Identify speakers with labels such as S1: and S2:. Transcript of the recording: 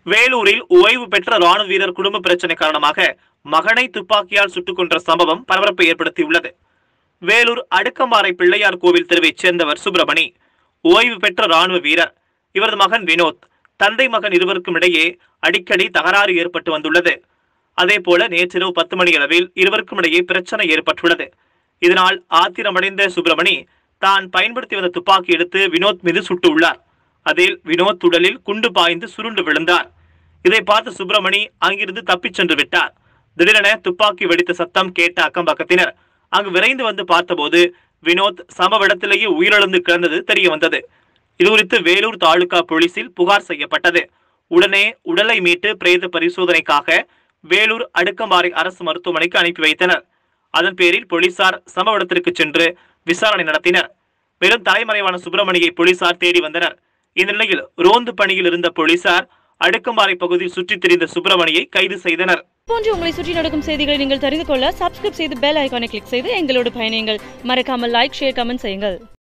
S1: வேலூரில் ஓய்வு பெற்ற ராணுவ வீரர் குடும்ப பிரச்சனை காரணமாக மகனை துப்பாக்கியால் சுட்டுக் கொன்ற சம்பவம் பரபரப்பை ஏற்படுத்தியுள்ளது வேலூர் அடுக்கம்பாறை பிள்ளையார் கோவில் தெருவைச் சேர்ந்தவர் சுப்பிரமணி ஓய்வு பெற்ற ராணுவ வீரர் இவரது மகன் வினோத் தந்தை மகன் இருவருக்கும் இடையே அடிக்கடி தகராறு ஏற்பட்டு வந்துள்ளது அதேபோல நேற்றிரவு பத்து மணி அளவில் இருவருக்கும் இடையே பிரச்சனை ஏற்பட்டுள்ளது இதனால் ஆத்திரமடைந்த சுப்பிரமணி தான் பயன்படுத்தி வந்த துப்பாக்கி எடுத்து வினோத் மீது சுட்டுள்ளார் அதில் வினோத் உடலில் குண்டு பாய்ந்து சுருண்டு விழுந்தார் இதை பார்த்த சுப்பிரமணி அங்கிருந்து தப்பிச் சென்று விட்டார் திடீரென துப்பாக்கி வெடித்த சத்தம் கேட்ட அக்கம் பக்கத்தினர் அங்கு விரைந்து வந்து பார்த்தபோது வினோத் சம்பவ இடத்திலேயே உயிரிழந்து கிடந்தது தெரிய வந்தது இதுகுறித்து வேலூர் தாலுகா போலீசில் புகார் செய்யப்பட்டது உடனே உடலை மீட்டு பிரேத பரிசோதனைக்காக வேலூர் அடுக்கம்பாறை அரசு மருத்துவமனைக்கு அனுப்பி வைத்தனர் அதன் பேரில் போலீசார் சம்பவ இடத்திற்கு சென்று விசாரணை நடத்தினர் மேலும் தலைமறைவான சுப்பிரமணியை போலீசார் தேடி வந்தனர் இந்த நிலையில் ரோந்து பணியில் இருந்த போலீசார் அடுக்கம்பாறை பகுதியில் சுற்றித் திரிந்த சுப்பிரமணியை கைது செய்தனர்
S2: போன்று உங்களை சுற்றி நடக்கும் செய்திகளை நீங்கள் தெரிந்து கொள்ள சப்ஸ்கிரைப் செய்து பெல் ஐகானை கிளிக் செய்து எங்களோடு பயணியுங்கள் மறக்காமல் லைக் ஷேர் கமெண்ட் செய்யுங்கள்